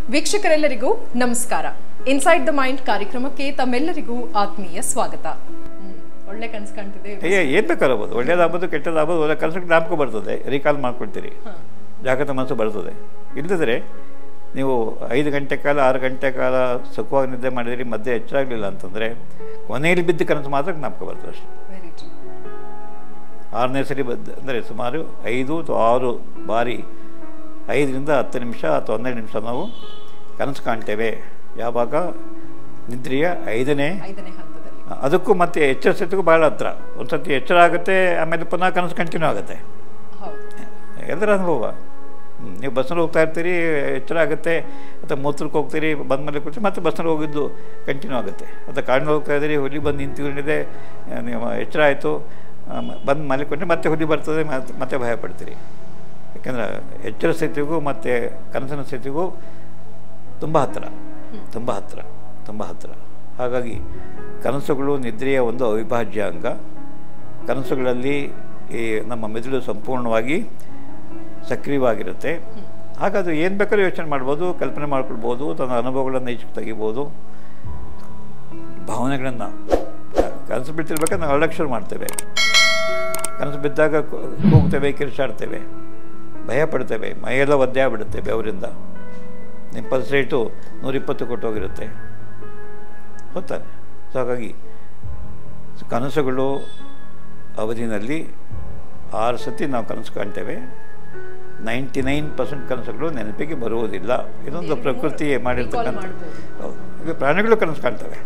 ವೀಕ್ಷಕರೆಲ್ಲರಿಗೂ ನಮಸ್ಕಾರ inside the mind ಕಾರ್ಯಕ್ರಮಕ್ಕೆ ತಮ್ಮೆಲ್ಲರಿಗೂ ಆತ್ಮೀಯ ಸ್ವಾಗತ ಹ್ಮ್, ಒಳ್ಳೆ ಕನ್ಸು ಕಾಣ್ತಿದೆ ಏ ಏನು ಬೇಕಾಗ್ಬೋದು ಒಳ್ಳೇದಾಗ್ಬೋದು ಕೆಟ್ಟದಾಗ್ಬೋದು ಒಳ್ಳೆ ಕನಸಿಗೆ ಜ್ಞಾಪಕ ಬರ್ತದೆ ರೀಕಾಲ್ ಮಾಡ್ಕೊಳ್ತೀರಿ ಜಾಗೃತ ಮನಸ್ಸು ಬರ್ತದೆ ಇಲ್ಲದಿದ್ರೆ ನೀವು ಐದು ಗಂಟೆ ಕಾಲ ಆರು ಗಂಟೆ ಕಾಲ ಸುಖವಾಗಿ ನಿದ್ದೆ ಮಾಡಿದಿರಿ ಮಧ್ಯೆ ಎಚ್ಚರಾಗಲಿಲ್ಲ ಅಂತಂದರೆ ಕೊನೆಯಲ್ಲಿ ಬಿದ್ದ ಕನಸು ಮಾತ್ರ ಜ್ಞಾಪಕ ಬರ್ತದೆ ಅಷ್ಟೇ ವೆರಿ ಟ್ರೂ ಆರನೇ ಸರಿ ಬದ್ದು ಅಂದರೆ ಸುಮಾರು ಐದು ಅಥವಾ ಆರು ಬಾರಿ ಐದರಿಂದ ಹತ್ತು ನಿಮಿಷ ಅಥವಾ ಹನ್ನೆರಡು ನಿಮಿಷ ನಾವು ಕನಸು ಕಾಣ್ತೇವೆ ಯಾವಾಗ ನಿದ್ರೆಯ ಐದನೇ ಐದನೇ ಹಂತದಲ್ಲಿ ಅದಕ್ಕೂ ಮತ್ತೆ ಎಚ್ಚರ ಸ್ಥಿತಿಗೂ ಭಾಳ ಹತ್ರ ಒಂದು ಸತಿ ಎಚ್ಚರ ಆಗುತ್ತೆ ಆಮೇಲೆ ಪುನಃ ಕನಸು ಕಂಟಿನ್ಯೂ ಆಗುತ್ತೆ ಹೌದು ಎಲ್ಲರ ಅನುಭವ ಹ್ಮ್. ನೀವು ಬಸ್ನಲ್ಲಿ ಹೋಗ್ತಾ ಇರ್ತೀರಿ ಎಚ್ಚರ ಆಗುತ್ತೆ ಅಥವಾ ಮೂತ್ರಕ್ಕೆ ಹೋಗ್ತೀರಿ ಬಂದ ಮೇಲೆ ಕೂತು ಮತ್ತೆ ಬಸ್ನಲ್ಲಿ ಹೋಗಿದ್ದು ಕಂಟಿನ್ಯೂ ಆಗುತ್ತೆ ಅಥವಾ ಕಾಡಿನಲ್ಲಿ ಹೋಗ್ತಾ ಇದ್ದೀರಿ ಹುಲಿ ಬಂದು ನಿಂತಿಕೊಂಡಿದೆ ನೀವು ಎಚ್ಚರ ಆಯಿತು ಬಂದು ಮಲಿಕೊಂಡ್ರೆ ಮತ್ತೆ ಹುಲಿ ಬರ್ತದೆ ಮತ್ತೆ ಮತ್ತೆ ಭಯ ಪಡ್ತೀರಿ ಯಾಕೆಂದ್ರೆ ಎಚ್ಚರ ಸ್ಥಿತಿಗೂ ಮತ್ತು ಕನಸಿನ ಸ್ಥಿತಿಗೂ ತುಂಬ ಹತ್ತಿರ ತುಂಬ ಹತ್ತಿರ ತುಂಬ ಹತ್ತಿರ ಹಾಗಾಗಿ ಕನಸುಗಳು ನಿದ್ರೆಯ ಒಂದು ಅವಿಭಾಜ್ಯ ಅಂಗ ಕನಸುಗಳಲ್ಲಿ ಈ ನಮ್ಮ ಮೆದುಳು ಸಂಪೂರ್ಣವಾಗಿ ಸಕ್ರಿಯವಾಗಿರುತ್ತೆ ಹಾಗಾದ್ರೆ ಏನು ಬೇಕಾದ್ರೂ ಯೋಚನೆ ಮಾಡ್ಬೋದು ಕಲ್ಪನೆ ಮಾಡ್ಕೊಳ್ಬೋದು ತನ್ನ ಅನುಭವಗಳನ್ನು ಈಚೆಗೆ ತೆಗಿಬೋದು ಭಾವನೆಗಳನ್ನು ಕನಸು ಬಿಡ್ತಿರ್ಬೇಕಾದ್ರೆ ನಾವು ಅಲಕ್ಷರ ಮಾಡ್ತೇವೆ ಕನಸು ಬಿದ್ದಾಗ ಕೂ- ಕೂಗ್ತೇವೆ ಕಿರ್ಚಾಡ್ತೇವೆ ಭಯ ಪಡ್ತೇವೆ ಮೈಯೆಲ್ಲ ಒದ್ದೆ ಆಗ್ಬಿಡುತ್ತೆ ಬೆವರಿಂದ ನಿಮ್ಮ ಪಲ್ಸ್ ರೇಟು ನೂರಿಪ್ಪತ್ತು ಕೊಟ್ಟೋಗಿರುತ್ತೆ ಗೊತ್ತಾನೆ ಸೊ ಹಾಗಾಗಿ ಕನಸುಗಳು ಅವಧಿನಲ್ಲಿ ಆರು ಸತಿ ನಾವು ಕನಸು ಕಾಣ್ತೇವೆ ನೈಂಟಿ ನೈನ್ ಪರ್ಸೆಂಟ್ ಕನಸುಗಳು ನೆನಪಿಗೆ ಬರುವುದಿಲ್ಲ ಇದೊಂದು ಪ್ರಕೃತಿ ಮಾಡಿರ್ತಕ್ಕಂಥ ಮಾಡ್ಬೋದು. ಹೌದು ಈಗ ಪ್ರಾಣಿಗಳು ಕನಸು ಕಾಣ್ತವೆ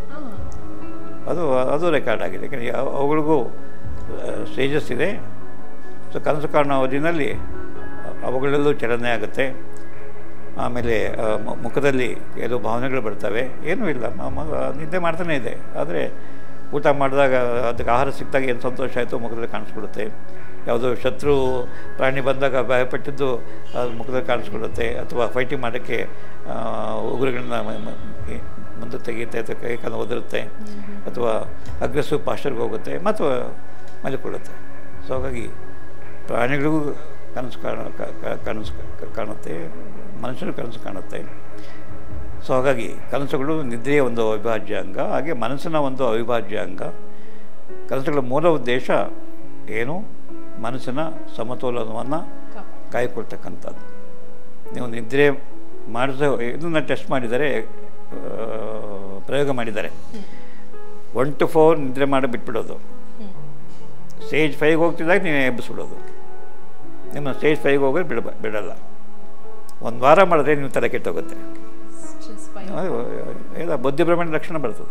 ಅದು ಅದು ರೆಕಾರ್ಡ್ ಆಗಿದೆ ಯಾಕಂದರೆ ಯಾವ- ಅವುಗಳಿಗೂ ಸ್ಟೇಜಸ್ ಇದೆ ಸೊ ಕನಸು ಕಾಣೋ ಅವಧಿನಲ್ಲಿ ಅವುಗಳಲ್ಲೂ ಚಲನೆ ಆಗುತ್ತೆ ಆಮೇಲೆ ಆ, ಮು- ಮುಖದಲ್ಲಿ ಕೆಲವು ಭಾವನೆಗಳು ಬರ್ತವೆ ಏನೂ ಇಲ್ಲ ಮ- ಮ- ನಿದ್ದೆ ಮಾಡ್ತಾನೆ ಇದೆ ಆದರೆ ಊಟ ಮಾಡಿದಾಗ ಅದಕ್ಕೆ ಆಹಾರ ಸಿಕ್ಕಿದಾಗ ಏನು ಸಂತೋಷ ಆಯಿತು ಮುಖದಲ್ಲಿ ಕಾಣಿಸ್ಕೊಡುತ್ತೆ ಯಾವುದೋ ಶತ್ರು ಪ್ರಾಣಿ ಬಂದಾಗ ಭಯಪಟ್ಟಿದ್ದು ಅದು ಮುಖದಲ್ಲಿ ಕಾಣಿಸ್ಕೊಡುತ್ತೆ ಅಥವಾ ಫೈಟಿಂಗ್ ಮಾಡೋಕ್ಕೆ ಉಗುರುಗಳನ್ನ ಮ- ಮ- ಈ ಮುಂದೆ ತೆಗೆಯುತ್ತೆ ಅಥವಾ ಕೈ ಕಾಲು ಒದರುತ್ತೆ ಅಥವಾ ಅಗ್ರೆಸಿವ್ ಪಾಸ್ಟರ್ಗೆ ಹೋಗುತ್ತೆ ಮತ್ತು ಮಲಿಕೊಳ್ಳುತ್ತೆ ಸೊ ಹಾಗಾಗಿ ಪ್ರಾಣಿಗಳಿಗೂ ಕನಸು ಕಾಣ ಕ- ಕ- ಕನಸು ಕ- ಕಾಣುತ್ತೆ ಮನುಷ್ಯರು ಕನಸು ಕಾಣುತ್ತೆ ಸೊ ಹಾಗಾಗಿ ಕನಸುಗಳು ನಿದ್ರೆಯ ಒಂದು ಅವಿಭಾಜ್ಯ ಅಂಗ ಹಾಗೆ ಮನಸ್ಸಿನ ಒಂದು ಅವಿಭಾಜ್ಯ ಅಂಗ ಕನಸುಗಳ ಮೂಲ ಉದ್ದೇಶ ಏನು ಮನಸ್ಸಿನ ಸಮತೋಲನವನ್ನು ಕಾಯ್ಕೊಳ್ತಕ್ಕಂಥದ್ದು ನೀವು ನಿದ್ರೆ ಮಾಡಿಸ ಇದನ್ನು ಟೆಸ್ಟ್ ಮಾಡಿದ್ದಾರೆ ಆ, ಪ್ರಯೋಗ ಮಾಡಿದ್ದಾರೆ ಒನ್ ಟು ಫೋರ್ ನಿದ್ರೆ ಮಾಡಿ ಬಿಟ್ಬಿಡೋದು ಸ್ಟೇಜ್ ಫೈವ್ಗೆ ಹೋಗ್ತಿದ್ದಾಗ ನೀವು ಎಬ್ಬಿಸ್ಬಿಡೋದು ನಿಮ್ಮ ಸ್ಟೇಜ್ ಫೈವ್ಗೆ ಹೋಗೋದು ಬಿಡ ಬಿಡಲ್ಲ ಒಂದು ವಾರ ಮಾಡಿದ್ರೆ ನೀವು ತಲೆ ಕೆಟ್ಟೋಗುತ್ತೆ ಸ್ಟ್ರೆಸ್ ಫೈ ಅದು ಎಲ್ಲ ಬುದ್ಧಿಭ್ರಮಣ ಲಕ್ಷಣ ಬರ್ತದೆ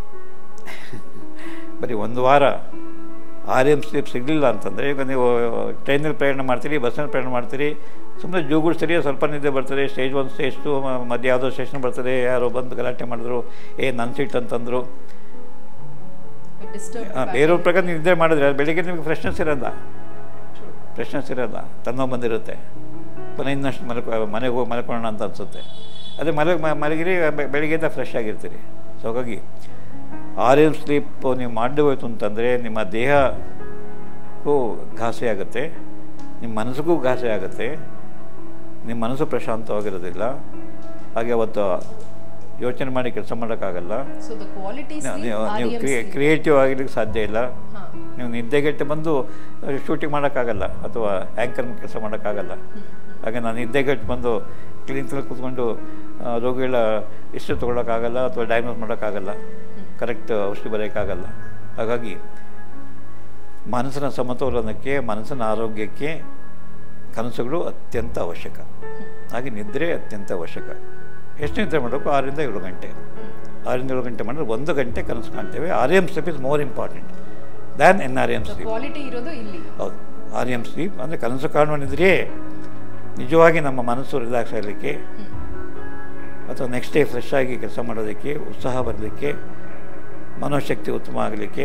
ಬರೀ ಒಂದು ವಾರ ಆರ್ ಎಮ್ ಸ್ಲೀಪ್ ಸಿಗಲಿಲ್ಲ ಅಂತಂದರೆ ಈಗ ನೀವು ಟ್ರೈನಲ್ಲಿ ಪ್ರಯಾಣ ಮಾಡ್ತೀರಿ ಬಸ್ಸಲ್ಲಿ ಪ್ರಯಾಣ ಮಾಡ್ತೀರಿ ಸುಮ್ಮನೆ ಜೂಗುಡ್ಸ್ತೀರಿ ಸ್ವಲ್ಪ ನಿದ್ದೆ ಬರ್ತದೆ ಸ್ಟೇಜ್ ಒನ್ ಸ್ಟೇಜ್ ಟು ಮಧ್ಯೆ ಯಾವುದೋ ಸ್ಟೇಷನ್ ಬರ್ತದೆ ಯಾರೋ ಬಂದು ಗಲಾಟೆ ಮಾಡಿದ್ರು ಏ ನನ್ನ ಸೀಟ್ ಅಂತಂದರು ಡಿಸ್ಟರ್ಬ್ ಹಾಂ ಬೇರೆಯವ್ರ ಪ್ರಕಾರ ನೀವು ನಿದ್ದೆ ಮಾಡಿದ್ರೆ ಬೆಳಿಗ್ಗೆ ನಿಮಗೆ ಫ್ರೆಶ್ನೆಸ್ ಇರಲ್ಲ ಫ್ರೆಶ್ನೆಸ್ ಇರಲ್ಲ ತನ್ನೋ ಬಂದಿರುತ್ತೆ ಪುನಃ ಇನ್ನಷ್ಟು ಮಲ್ಕೊ ಮನೆಗೆ ಹೋಗಿ ಮಲ್ಕೊಳ್ಳೋಣ ಅಂತ ಅನಿಸುತ್ತೆ ಅದೇ ಮಲ ಮ- ಮಲಗಿರಿ ಬೆ- ಬೆಳಿಗ್ಗೆಯಿಂದ ಫ್ರೆಶ್ ಆಗಿರ್ತೀರಿ ಸೊ ಹಾಗಾಗಿ ಆರ್ ಎಮ್ ಸ್ಲೀಪ್ ನೀವು ಮಾಡದೆ ಹೋಯ್ತು ಅಂತಂದರೆ ನಿಮ್ಮ ದೇಹಕ್ಕೂ ಘಾಸಿ ಆಗುತ್ತೆ ನಿಮ್ಮ ಮನಸ್ಸಿಗೂ ಘಾಸಿ ಆಗುತ್ತೆ ನಿಮ್ಮ ಮನಸ್ಸು ಪ್ರಶಾಂತವಾಗಿರೋದಿಲ್ಲ ಹಾಗೆ ಅವತ್ತು ಯೋಚನೆ ಮಾಡಿ ಕೆಲಸ ಮಾಡೋಕ್ಕಾಗಲ್ಲ ಸೊ ದ ಕ್ವಾಲಿಟಿ ನೀವು ನೀವು ಕ್ರಿಯೇಟಿವ್ ಆಗಿರ್ಲಿಕ್ಕೆ ಸಾಧ್ಯ ಇಲ್ಲ ನೀವು ನಿದ್ದೆಗೆಟ್ಟು ಬಂದು ಶೂಟಿಂಗ್ ಮಾಡೋಕ್ಕಾಗಲ್ಲ ಅಥವಾ ಆ್ಯಂಕರ್ ಕೆಲಸ ಮಾಡೋಕ್ಕಾಗಲ್ಲ ಹಾಗೆ ನಾನು ನಿದ್ದೆಗೆಟ್ಟು ಬಂದು ಕ್ಲಿನಿಕಲ್ಲಿ ಕೂತ್ಕೊಂಡು ಆ, ರೋಗಿಗಳ ಇಷ್ಟು ತೊಗೊಳಕ್ಕಾಗಲ್ಲ ಅಥವಾ ಡಯಾಗ್ನೋಸ್ ಮಾಡೋಕ್ಕಾಗಲ್ಲ ಕರೆಕ್ಟ್ ಔಷಧಿ ಬರೆಯೋಕ್ಕಾಗಲ್ಲ ಹಾಗಾಗಿ ಮನಸ್ಸಿನ ಸಮತೋಲನಕ್ಕೆ ಮನಸ್ಸಿನ ಆರೋಗ್ಯಕ್ಕೆ ಕನಸುಗಳು ಅತ್ಯಂತ ಅವಶ್ಯಕ ಹಾಗೆ ನಿದ್ರೆ ಅತ್ಯಂತ ಅವಶ್ಯಕ ಎಷ್ಟು ನಿದ್ರೆ ಮಾಡಬೇಕು ಆರರಿಂದ ಏಳು ಗಂಟೆ ಆರರಿಂದ ಏಳು ಗಂಟೆ ಮಾಡಿದ್ರೆ ಒಂದು ಗಂಟೆ ಕನಸು ಕಾಣ್ತೇವೆ R M sleep is more important than N R M sleep quality ಇರೋದು ಇಲ್ಲಿ ಹೌದು ಆರ್ ಎಮ್ ಸ್ಲೀಪ್ ಅಂದರೆ ಕನಸು ಕಾಣುವ ನಿದ್ರೆ ನಿಜವಾಗಿ ನಮ್ಮ ಮನಸ್ಸು ರಿಲ್ಯಾಕ್ಸ್ ಆಗಲಿಕ್ಕೆ ಅಥವಾ ನೆಕ್ಸ್ಟ್ ಡೇ ಫ್ರೆಶ್ ಆಗಿ ಕೆಲಸ ಮಾಡೋದಕ್ಕೆ ಉತ್ಸಾಹ ಬರಲಿಕ್ಕೆ ಮನೋಶಕ್ತಿ ಉತ್ತಮ ಆಗಲಿಕ್ಕೆ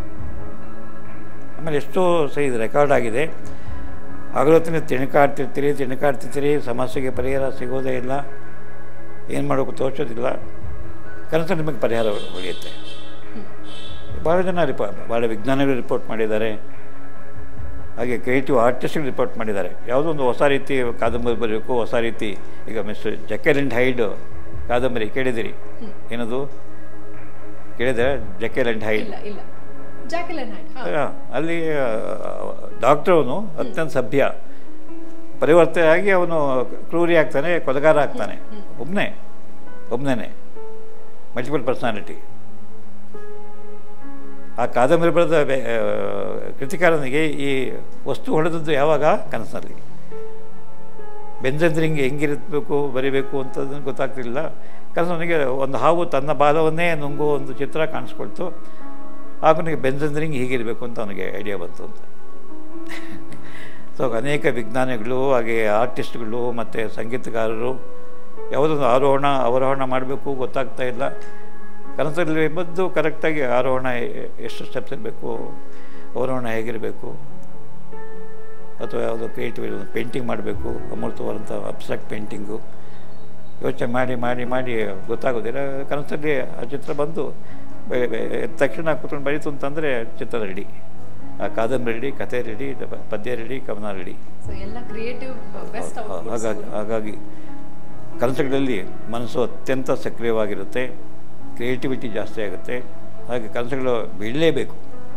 ಆಮೇಲೆ ಎಷ್ಟೋ ಸಹ ಇದು ರೆಕಾರ್ಡ್ ಆಗಿದೆ ಹಗಲೊತ್ತಿನ ತಿಣಕಾಡ್ತಿರ್ತೀರಿ ತಿಣಕಾಡ್ತಿರ್ತೀರಿ ಸಮಸ್ಯೆಗೆ ಪರಿಹಾರ ಸಿಗೋದೇ ಇಲ್ಲ ಏನು ಮಾಡೋಕ್ಕೂ ತೋಚೋದಿಲ್ಲ ಕನಸು ನಿಮಗೆ ಪರಿಹಾರ ಉಳಿಯುತ್ತೆ ಭಾಳ ಜನ ರಿಪ ಭಾಳ ವಿಜ್ಞಾನಿಗಳು ರಿಪೋರ್ಟ್ ಮಾಡಿದ್ದಾರೆ ಹಾಗೆ ಕ್ರಿಯೇಟಿವ್ ಆರ್ಟಿಸ್ಟ್ಗಳು ರಿಪೋರ್ಟ್ ಮಾಡಿದ್ದಾರೆ ಯಾವುದೋ ಒಂದು ಹೊಸ ರೀತಿ ಕಾದಂಬರಿ ಬರಬೇಕು ಹೊಸ ರೀತಿ ಈಗ ಮಿಸ್ ಜಕೆಲ್ ಆ್ಯಂಡ್ ಹೈಡ್ ಕಾದಂಬರಿ ಕೇಳಿದಿರಿ ಏನದು ಕೇಳಿದರೆ ಜಕೆಲ್ ಆ್ಯಂಡ್ ಹೈಡ್ ಇಲ್ಲ ಇಲ್ಲ ಜಾಕೆಲ್ ಅಂಡ್ ಹ್ಯಾಂಡ್ ಹಾ ಆ, ಅಲ್ಲಿ ಡಾಕ್ಟರ್ ಅವನು ಅತ್ಯಂತ ಸಭ್ಯ ಪರಿವರ್ತನೆಯಾಗಿ ಅವನು ಕ್ರೂರಿ ಆಗ್ತಾನೆ ಕೊಲೆಗಾರ ಆಗ್ತಾನೆ ಒಬ್ಬನೇ ಒಬ್ಬನೇ ಮಲ್ಟಿಪಲ್ ಪರ್ಸನಾಲಿಟಿ ಆ ಕಾದಂಬರಿ ಬರೆದ ವ್ಯ- ಆ, ಕೃತಿಕಾರನಿಗೆ ಈ ವಸ್ತು ಹೊಡೆದದ್ದು ಯಾವಾಗ ಕನಸಿನಲ್ಲಿ ಬೆಂಜಂದ್ರಿಂಗೆ ಹೆಂಗಿರಬೇಕು ಬರಿಬೇಕು ಅಂತದನ್ನು ಗೊತ್ತಾಗ್ತಿಲ್ಲ ಕನಸನಿಗೆ ಒಂದು ಹಾವು ತನ್ನ ಬಾಲವನ್ನೇ ನುಂಗುವ ಒಂದು ಚಿತ್ರ ಕಾಣಿಸ್ಕೊಳ್ತು ಆಗ ಅವನಿಗೆ ಬೆಂಜಂದ್ರಿಂಗ್ ಹೀಗಿರಬೇಕು ಅಂತ ಅವನಿಗೆ ಐಡಿಯಾ ಬಂತು ಅಂತ ಸೊ ಅನೇಕ ವಿಜ್ಞಾನಿಗಳು ಹಾಗೆ ಆರ್ಟಿಸ್ಟ್ಗಳು ಮತ್ತು ಸಂಗೀತಗಾರರು ಯಾವುದೊಂದು ಆರೋಹಣ ಅವರೋಹಣ ಮಾಡಬೇಕು ಗೊತ್ತಾಗ್ತಾ ಇಲ್ಲ ಕನಸಲ್ಲಿ ಬಂದು ಕರೆಕ್ಟಾಗಿ ಆರೋಹಣ ಎ- ಎಷ್ಟು ಸ್ಟೆಪ್ಸ್ ಇರಬೇಕು ಅವರೋಹಣ ಹೇಗಿರಬೇಕು ಅಥವಾ ಯಾವುದೋ ಕ್ರಿಯೇಟಿವ್ ಪೇಂಟಿಂಗ್ ಮಾಡಬೇಕು ಅಮೂರ್ತವಾದಂಥ ಅಬ್ಸ್ಟ್ರಾಕ್ಟ್ ಪೇಂಟಿಂಗು ಯೋಚನೆ ಮಾಡಿ ಮಾಡಿ ಮಾಡಿ ಗೊತ್ತಾಗೋದಿಲ್ಲ ಕನಸಲ್ಲಿ ಆ ಚಿತ್ರ ಬಂದು ಬೆ- ಬೆ- ಎದ್ದ ತಕ್ಷಣ ಕೂತ್ಕೊಂಡು ಬರೀತು ಅಂತಂದರೆ ಚಿತ್ರ ರೆಡಿ ಆ ಕಾದಂಬರಿ ರೆಡಿ ಕತೆ ರೆಡಿ ಪದ್ಯ ರೆಡಿ ಕವನ ರೆಡಿ ಸೊ ಎಲ್ಲ ಕ್ರಿಯೇಟಿವ್ ಬೆಸ್ಟ್ ಹಾಗಾಗಿ ಹಾಗಾಗಿ ಕನಸುಗಳಲ್ಲಿ ಮನಸ್ಸು ಅತ್ಯಂತ ಸಕ್ರಿಯವಾಗಿರುತ್ತೆ ಕ್ರಿಯೇಟಿವಿಟಿ ಜಾಸ್ತಿ ಆಗುತ್ತೆ ಹಾಗೆ ಕನಸುಗಳು ಬೀಳಲೇಬೇಕು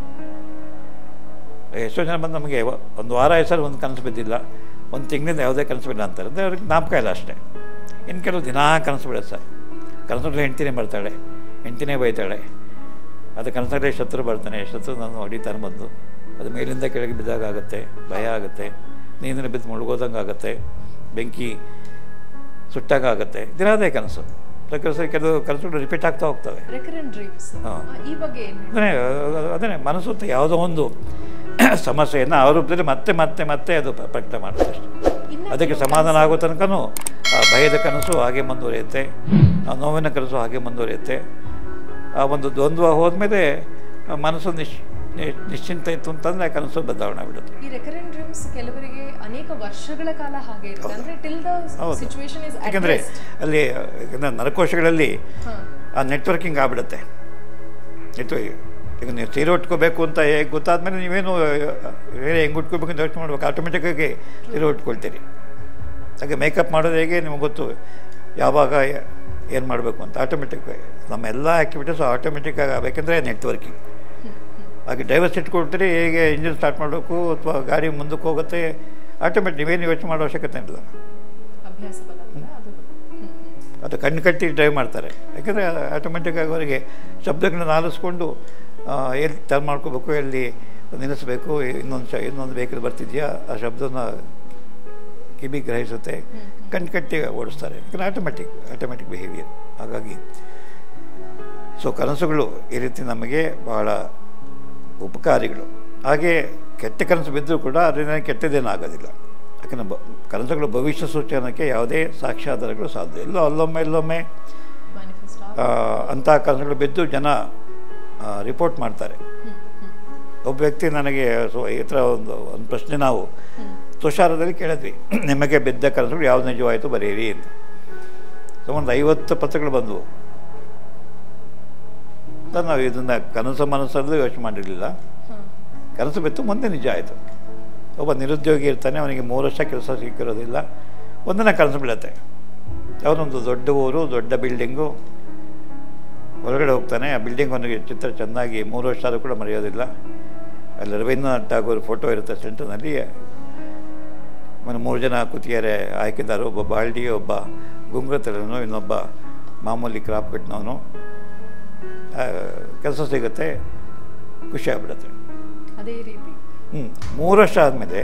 ಎಷ್ಟೋ ಜನ ಬಂದು ನಮಗೆ ವ- ಒಂದು ವಾರ ಹೆಸರು ಒಂದು ಕನಸು ಬಿದ್ದಿಲ್ಲ ಒಂದು ತಿಂಗಳಿಂದ ಯಾವುದೇ ಕನಸು ಬಿಲ್ಲ ಅಂತಾರೆ ಅಂದರೆ ಅವ್ರಿಗೆ ಜ್ಞಾಪಕ ಇಲ್ಲ ಅಷ್ಟೇ ಇನ್ನು ಕೆಲವು ದಿನಾ ಕನಸು ಬಿಡುತ್ತೆ ಸರ್ ಕನಸಲ್ಲಿ ಹೆಂಡ್ತಿನೇ ಬರ್ತಾಳೆ ಹೆಂಡ್ತಿನೇ ಬೈತಾಳೆ ಅದು ಕನಸಲ್ಲೇ ಶತ್ರು ಬರ್ತಾನೆ ಶತ್ರು ನಾನು ಹೊಡಿತಾನೆ ಬಂದು ಅದು ಮೇಲಿಂದ ಕೆಳಗೆ ಬಿದ್ದಾಗ ಆಗುತ್ತೆ ಭಯ ಆಗುತ್ತೆ ನೀರಿನ ಬಿದ್ದು ಮುಳುಗೋದಂಗೆ ಆಗುತ್ತೆ ಬೆಂಕಿ ಸುಟ್ಟಾಗ ಆಗುತ್ತೆ ದಿನ ಅದೇ ಕನಸು ಯಾಕಂದ್ರೆ ಕೆಲವು ಕನಸುಗಳು ರಿಪೀಟ್ ಆಗ್ತಾ ಹೋಗ್ತವೆ ರೆಕರೆಂಟ್ ಡ್ರೀಮ್ಸ್ ಹಾ. ಈ ಬಗ್ಗೆ ಏನು ಅದೇ ಅದೇ ಮನಸ್ಸು ಅಂತ ಯಾವುದೋ ಒಂದು ಸಮಸ್ಯೆಯನ್ನು ಆ ರೂಪದಲ್ಲಿ ಮತ್ತೆ ಮತ್ತೆ ಮತ್ತೆ ಅದು ಪ- ಪ್ರಕಟ ಮಾಡುತ್ತೆ ಅಷ್ಟೇ ಇನ್ನ ಅದಕ್ಕೆ ಕೆಲವು ಸಮಾಧಾನ ಆಗೋ ತನಕನೂ ಆ ಭಯದ ಕನಸು ಹಾಗೆ ಮುಂದುವರಿಯುತ್ತೆ ಆ ನೋವಿನ ಕನಸು ಹಾಗೆ ಮುಂದುವರಿಯುತ್ತೆ ಆ ಒಂದು ದ್ವಂದ್ವ ಹೋದ್ಮೇಲೆ ಆ ಮನಸ್ಸು ನಿಶ್ ನಿ- ನಿಶ್ಚಿಂತ ಇತ್ತು ಅಂತಂದರೆ ಆ ಕನಸು ಬದಲಾವಣೆ ಬಿಡುತ್ತೆ ಈ ರೆಕರೆಂಟ್ ಡ್ರೀಮ್ಸ್ ಕೆಲವರಿಗೆ ಅನೇಕ ವರ್ಷಗಳ ಕಾಲ ಹಾಗೆ ಇರುತ್ತೆ ಅಂದ್ರೆ ಟಿಲ್ ದ ಹೌದು. ಸಿಚುವೇಶನ್ ಇಸ್ ಯಾಕಂದರೆ ಅಲ್ಲಿ ಯಾಕಂದ್ರೆ ನರಕೋಶಗಳಲ್ಲಿ ಹಾ ಆ ನೆಟ್ವರ್ಕಿಂಗ್ ಆಗ್ಬಿಡುತ್ತೆ ನೆಟ್ವರ್ಕ್ ಈಗ ನೀವು ಸೀರೆ ಉಟ್ಕೋಬೇಕು ಅಂತ ಹೇಗೆ ಗೊತ್ತಾದ್ಮೇಲೆ ನೀವೇನು ಬೇರೆ ಹೆಂಗೆ ಉಟ್ಕೋಬೇಕು ಅಂತ ಯೋಚನೆ ಮಾಡ್ಬೇಕು ಆಟೋಮೆಟಿಕ್ಕಾಗಿ ಸೀರೆ ಉಟ್ಕೊಳ್ತೀರಿ ಹಾಗೆ ಮೇಕಪ್ ಮಾಡೋದು ಹೇಗೆ ನಿಮಗೆ ಗೊತ್ತು ಯಾವಾಗ ಏನು ಮಾಡಬೇಕು ಅಂತ ಆಟೋಮೆಟಿಕ್ ನಮ್ಮ ಎಲ್ಲ ಆ್ಯಕ್ಟಿವಿಟೀಸು ಆಟೋಮೆಟಿಕ್ಕಾಗಿ ಆಗಬೇಕಂದ್ರೆ ನೆಟ್ವರ್ಕಿಂಗ್ ಹಾಗೆ ಡೈವರ್ಸ್ ಇಟ್ಕೊಳ್ತೀರಿ ಹೇಗೆ ಇಂಜಿನ್ ಸ್ಟಾರ್ಟ್ ಮಾಡಬೇಕು ಅಥವಾ ಗಾಡಿ ಮುಂದಕ್ಕೆ ಹೋಗುತ್ತೆ ಆಟೋಮೆಟಿಕ್ ನೀವೇನು ಯೋಚನೆ ಮಾಡೋ ಅವಶ್ಯಕತೆ ಇಲ್ಲ ಅಭ್ಯಾಸ ಬಲ ಅಂತ ಅದು ಹ್ಮ್, ಹ್ಮ್. ಅದು ಕಣ್ಣು ಕಟ್ಟಿ ಡ್ರೈವ್ ಮಾಡ್ತಾರೆ ಯಾಕಂದರೆ ಆಟೋಮೆಟಿಕ್ಕಾಗಿ ಅವರಿಗೆ ಶಬ್ದಗಳನ್ನ ಆಲಿಸ್ಕೊಂಡು ಆ, ಎಲ್ಲಿ ಟರ್ನ್ ಮಾಡ್ಕೋಬೇಕು ಎಲ್ಲಿ ನಿಲ್ಲಿಸ್ಬೇಕು ಇನ್ನೊಂದು ಶ ಇನ್ನೊಂದು ವೆಹಿಕಲ್ ಬರ್ತಿದೆಯಾ ಆ ಶಬ್ದನ ಕಿವಿ ಗ್ರಹಿಸುತ್ತೆ ಕಣ್ಣು ಕಟ್ಟಿ ಓಡಿಸ್ತಾರೆ ಯಾಕಂದರೆ ಆಟೋಮೆಟಿಕ್ ಆಟೋಮೆಟಿಕ್ ಬಿಹೇವಿಯರ್ ಹಾಗಾಗಿ ಸೊ ಕನಸುಗಳು ಈ ರೀತಿ ನಮಗೆ ಬಹಳ ಉಪಕಾರಿಗಳು ಹಾಗೆ ಕೆಟ್ಟ ಕನಸು ಬಿದ್ದರೂ ಕೂಡ ಅದರಿಂದ ಕೆಟ್ಟದೇನೂ ಆಗೋದಿಲ್ಲ ಯಾಕಂದರೆ ಬ ಕನಸುಗಳು ಭವಿಷ್ಯ ಸೂಚನಕ್ಕೆ ಯಾವುದೇ ಸಾಕ್ಷ್ಯಾಧಾರಗಳು ಸಾಧ್ಯ ಎಲ್ಲೋ ಅಲ್ಲೊಮ್ಮೆ ಎಲ್ಲೊಮ್ಮೆ Manifest ಆಗ- ಆ, ಅಂಥ ಕನಸುಗಳು ಬಿದ್ದು ಜನ ರಿಪೋರ್ಟ್ ಮಾಡ್ತಾರೆ ಹ್ಮ್, ಹ್ಮ್, ಒಬ್ಬ ವ್ಯಕ್ತಿ ನನಗೆ ಸೊ ಈ ಥರ ಒಂದು ಒಂದು ಪ್ರಶ್ನೆ ನಾವು ಹ್ಮ್. ತುಷಾರದಲ್ಲಿ ಕೇಳಿದ್ವಿ ನಿಮಗೆ ಬಿದ್ದ ಕನಸುಗಳು ಯಾವ್ದು ನಿಜವಾಯಿತು ಬರೆಯಿರಿ ಅಂತ ಸೊ ಒಂದು ಐವತ್ತು ಪತ್ರಗಳು ಬಂದವು ಅಂತ ನಾವು ಇದನ್ನು ಕನಸು ಮನಸ್ಸಲ್ಲೂ ಯೋಚನೆ ಮಾಡಿರಲಿಲ್ಲ ಹಾ. ಕನಸು ಬಿತ್ತು ಮುಂದೆ ನಿಜ ಆಯಿತು ಒಬ್ಬ ನಿರುದ್ಯೋಗಿ ಇರ್ತಾನೆ ಅವನಿಗೆ ಮೂರು ವರ್ಷ ಕೆಲಸ ಸಿಕ್ಕಿರೋದಿಲ್ಲ ಒಂದಿನ ಕನಸು ಬೀಳುತ್ತೆ ಯಾವುದೊಂದು ದೊಡ್ಡ ಊರು ದೊಡ್ಡ ಬಿಲ್ಡಿಂಗು ಹೊರಗಡೆ ಹೋಗ್ತಾನೆ ಆ ಬಿಲ್ಡಿಂಗ್ ಅವನಿಗೆ ಚಿತ್ರ ಚೆನ್ನಾಗಿ ಮೂರು ವರ್ಷ ಆದರೂ ಕೂಡ ಮರೆಯೋದಿಲ್ಲ ಅಲ್ಲಿ ರವೀಂದ್ರನಾಥ್ ಟಾಗೋರ್ ಫೋಟೋ ಇರುತ್ತೆ ಸೆಂಟರ್ನಲ್ಲಿ ಆಮೇಲೆ ಮೂರು ಜನ ಕೂತಿದ್ದಾರೆ ಆಯ್ಕೆದಾರು ಒಬ್ಬ ಬಾಲ್ಡಿ ಒಬ್ಬ ಗುಂಗುರ ತಲೆನೋ ಇನ್ನೊಬ್ಬ ಮಾಮೂಲಿ ಕ್ರಾಪ್ ಕಟ್ನವನು ಕೆಲಸ ಸಿಗುತ್ತೆ ಖುಷಿ ಆಗ್ಬಿಡುತ್ತೆ ಅದೇ ರೀತಿ ಹ್ಞೂ ಮೂರು ವರ್ಷ ಆದಮೇಲೆ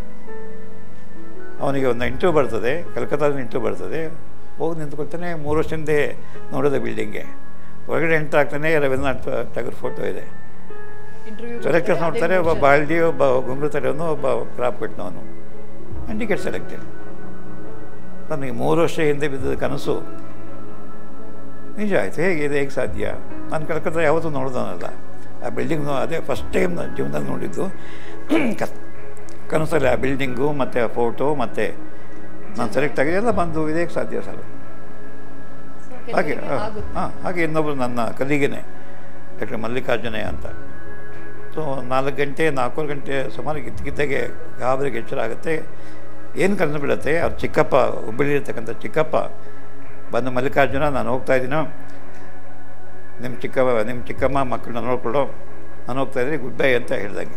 ಅವನಿಗೆ ಒಂದು ಇಂಟರ್ವ್ಯೂ ಬರ್ತದೆ ಕಲ್ಕತ್ತಾದ ಇಂಟರ್ವ್ಯೂ ಬರ್ತದೆ ಹೋಗಿ ನಿಂತ್ಕೊಳ್ತಾನೆ ಮೂರು ವರ್ಷ ಹಿಂದೆ ನೋಡೋದೆ ಬಿಲ್ಡಿಂಗ್ಗೆ ಹೊರಗಡೆ ಎಂಟರ್ ಆಗ್ತಾನೆ ರವೀಂದ್ರನಾಥ್ ಟಾಗೂರ್ ಫೋಟೋ ಇದೆ ಇಂಟರ್ವ್ಯೂ ಸೆಲೆಕ್ಟರ್ಸ್ ನೋಡ್ತಾರೆ ಒಬ್ಬ ಬಾಲ್ಡಿ ಒಬ್ಬ ಗುಂಗುರು ತಲೆಯವನು ಒಬ್ಬ ಕ್ರಾಪ್ ಕಟ್ನವನು ಆ್ಯಂಡ್ ಟಿಕೆಟ್ ಸೆಲೆಕ್ಟೆಡ್ ನನಗೆ ಮೂರು ವರ್ಷ ಹಿಂದೆ ಬಿದ್ದ ಕನಸು ನಿಜ ಆಯಿತು ಹೇಗೆ ಇದು ಹೇಗೆ ಸಾಧ್ಯ ನಾನು ಕಲ್ಕತ್ತಾ ಯಾವತ್ತೂ ನೋಡ್ದವನಲ್ಲ ಆ ಬಿಲ್ಡಿಂಗ್ ಅದೇ ಫಸ್ಟ್ ಟೈಮ್ ನನ್ನ ಜೀವನದಲ್ಲಿ ನೋಡಿದ್ದು ಕ- ಕನಸಲ್ಲಿ ಆ ಬಿಲ್ಡಿಂಗು ಮತ್ತು ಆ ಫೋಟೋ ಮತ್ತು ನಾನು ಸೆಲೆಕ್ಟ್ ಆಗಿದೆ ಎಲ್ಲ ಬಂದು ಇದು ಹೇಗೆ ಸಾಧ್ಯ ಸರ್ ಹಾಗೆ ಆಗುತ್ತೆ ಹಾಂ ಹಾಗೆ ಇನ್ನೊಬ್ಬರು ನನ್ನ ಕಲಿಗೇನೆ ಡಾಕ್ಟರ್ ಮಲ್ಲಿಕಾರ್ಜುನಯ್ಯ ಅಂತ ಸೊ ನಾಲ್ಕು ಗಂಟೆ ನಾಲ್ಕೂವರೆ ಗಂಟೆ ಸುಮಾರು ಇದ್ದಕ್ಕಿದ್ದಾಗೆ ಗಾಬರಿಗೆ ಎಚ್ಚರ ಆಗುತ್ತೆ ಏನು ಕನಸು ಬೀಳುತ್ತೆ ಅವ್ರ ಚಿಕ್ಕಪ್ಪ ಹುಬ್ಬಳ್ಳಿರ್ತಕ್ಕಂಥ ಚಿಕ್ಕಪ್ಪ ಬಂದು ಮಲ್ಲಿಕಾರ್ಜುನ ನಾನು ಹೋಗ್ತಾ ಇದ್ದೀನೋ ನಿಮ್ಮ ಚಿಕ್ಕಮ್ಮ ನಿಮ್ಮ ಚಿಕ್ಕಮ್ಮ ಮಕ್ಕಳನ್ನ ನೋಡ್ಕೊಳ್ಳೋ ನಾನು ಹೋಗ್ತಾ ಇದ್ದೀನಿ ಗುಡ್ ಬೈ ಅಂತ ಹೇಳ್ದಂಗೆ